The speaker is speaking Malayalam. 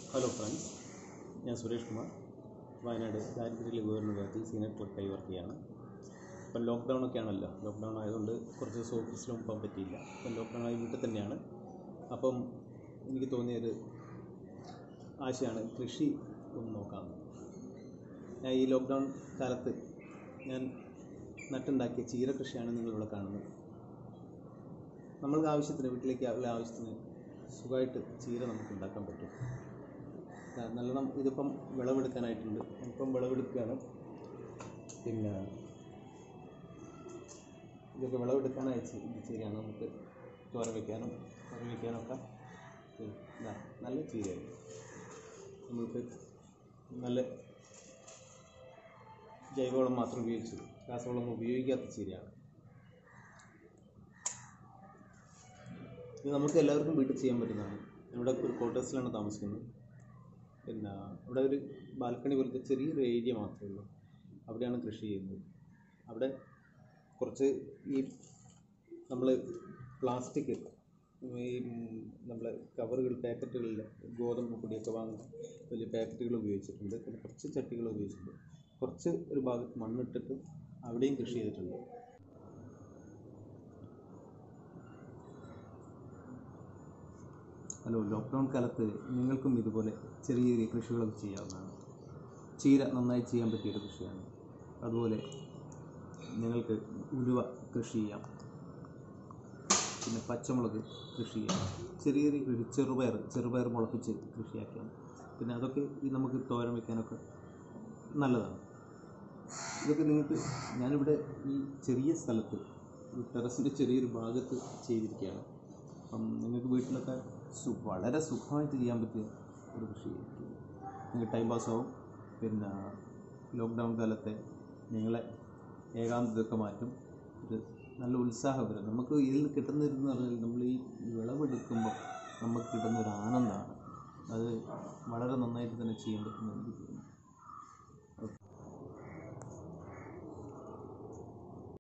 ഹലോ ഫ്രണ്ട്സ് ഞാൻ സുരേഷ് കുമാർ വയനാട് ദാരിദ്ര്യ ലഘൂകരണ വിഭാഗത്തിൽ സീനിയർ ക്ലർക്കായി വർക്ക് ചെയ്യാണ് ഇപ്പം ലോക്ക്ഡൗൺ ഒക്കെ ആണല്ലോ ലോക്ക്ഡൗൺ ആയതുകൊണ്ട് കുറച്ച് ദിവസം ഓഫീസിലും പോകാൻ പറ്റിയില്ല ഇപ്പം ലോക്ക്ഡൗൺ ആയി വീട്ടിൽ തന്നെയാണ് അപ്പം എനിക്ക് തോന്നിയൊരു ആശയമാണ് കൃഷി ഒന്ന് നോക്കാമെന്ന് ഞാൻ ഈ ലോക്ക്ഡൗൺ കാലത്ത് ഞാൻ നട്ടുണ്ടാക്കിയ ചീര കൃഷിയാണ് നിങ്ങളിവിടെ കാണുന്നത് നമ്മൾക്ക് ആവശ്യത്തിന് വീട്ടിലേക്ക് ഉള്ള ആവശ്യത്തിന് സുഖമായിട്ട് ചീര നമുക്ക് ഉണ്ടാക്കാൻ പറ്റും ആ, നല്ലോണം ഇതിപ്പം വിളവെടുക്കാനായിട്ടുണ്ട് ഇപ്പം വിളവെടുക്കുകയാണ് പിന്നെ ഇതൊക്കെ വിളവെടുക്കാനായി ചെ- ഇത് ചീരയാണ് നമുക്ക് ചോര വയ്ക്കാനും കറി വയ്ക്കാനൊക്കെ ഇത് ഇതാ നല്ല ചീരയാണ് നമുക്ക് നല്ല ജൈവവളം മാത്രം ഉപയോഗിച്ച് രാസവളം ഉപയോഗിക്കാത്ത ചീരയാണ് ഇത് നമുക്ക് എല്ലാവർക്കും വീട്ടിൽ ചെയ്യാൻ പറ്റുന്നതാണ് ഇവിടെ ഒരു ക്വാർട്ടേഴ്സിലാണ് താമസിക്കുന്നത് പിന്നെ ഇവിടെ ഒരു ബാൽക്കണി പോലത്തെ ചെറിയൊരു ഏരിയ മാത്രമേ ഉള്ളൂ അവിടെയാണ് കൃഷി ചെയ്യുന്നത് അവിടെ കുറച്ച് ഈ നമ്മൾ പ്ലാസ്റ്റിക് ഈ നമ്മൾ കവറുകൾ പാക്കറ്റുകളിൽ ഗോതമ്പ് പൊടിയൊക്കെ വാങ്ങുന്ന വലിയ പാക്കറ്റുകൾ ഉപയോഗിച്ചിട്ടുണ്ട് പിന്നെ കുറച്ച് ചട്ടികൾ ഉപയോഗിച്ചിട്ടുണ്ട് കുറച്ച് ഒരു ഭാഗത്ത് മണ്ണിട്ടിട്ട് അവിടെയും കൃഷി ചെയ്തിട്ടുണ്ട് ഹലോ ലോക്ക്ഡൗൺ കാലത്ത് നിങ്ങൾക്കും ഇതുപോലെ ചെറിയ ചെറിയ കൃഷികളൊക്കെ ചെയ്യാവുന്നതാണ് ചീര നന്നായി ചെയ്യാൻ പറ്റിയൊരു കൃഷിയാണ് അതുപോലെ നിങ്ങൾക്ക് ഉലുവ കൃഷി ചെയ്യാം പിന്നെ പച്ചമുളക് കൃഷി ചെയ്യാം ചെറിയ ചെറിയ കൃഷി ചെറുപയർ ചെറുപയർ മുളപ്പിച്ച് കൃഷിയാക്കാം പിന്നെ അതൊക്കെ ഈ നമുക്ക് തോരൻ വയ്ക്കാനൊക്കെ നല്ലതാണ് ഇതൊക്കെ നിങ്ങൾക്ക് ഞാനിവിടെ ഈ ചെറിയ സ്ഥലത്ത് ഒരു ടെറസിൻ്റെ ചെറിയൊരു ഭാഗത്ത് ചെയ്തിരിക്കുകയാണ് അപ്പം നിങ്ങൾക്ക് വീട്ടിലൊക്കെ സു വളരെ സുഖമായിട്ട് ചെയ്യാൻ പറ്റിയ ഒരു കൃഷി നിങ്ങൾക്ക് ടൈം പാസ്സാവും പിന്നെ ലോക്ക്ഡൗൺ കാലത്തെ നിങ്ങളെ ഏകാന്തതയൊക്കെ മാറ്റും ഒരു നല്ല ഉത്സാഹം വരും നമുക്ക് ഇതിൽ നിന്ന് കിട്ടുന്നതെന്ന് പറഞ്ഞാൽ നമ്മൾ ഈ വിളവെടുക്കുമ്പോൾ നമുക്ക് കിട്ടുന്ന ഒരു ആനന്ദമാണ് അത് വളരെ നന്നായിട്ട് തന്നെ ചെയ്യാൻ പറ്റുന്ന എനിക്ക്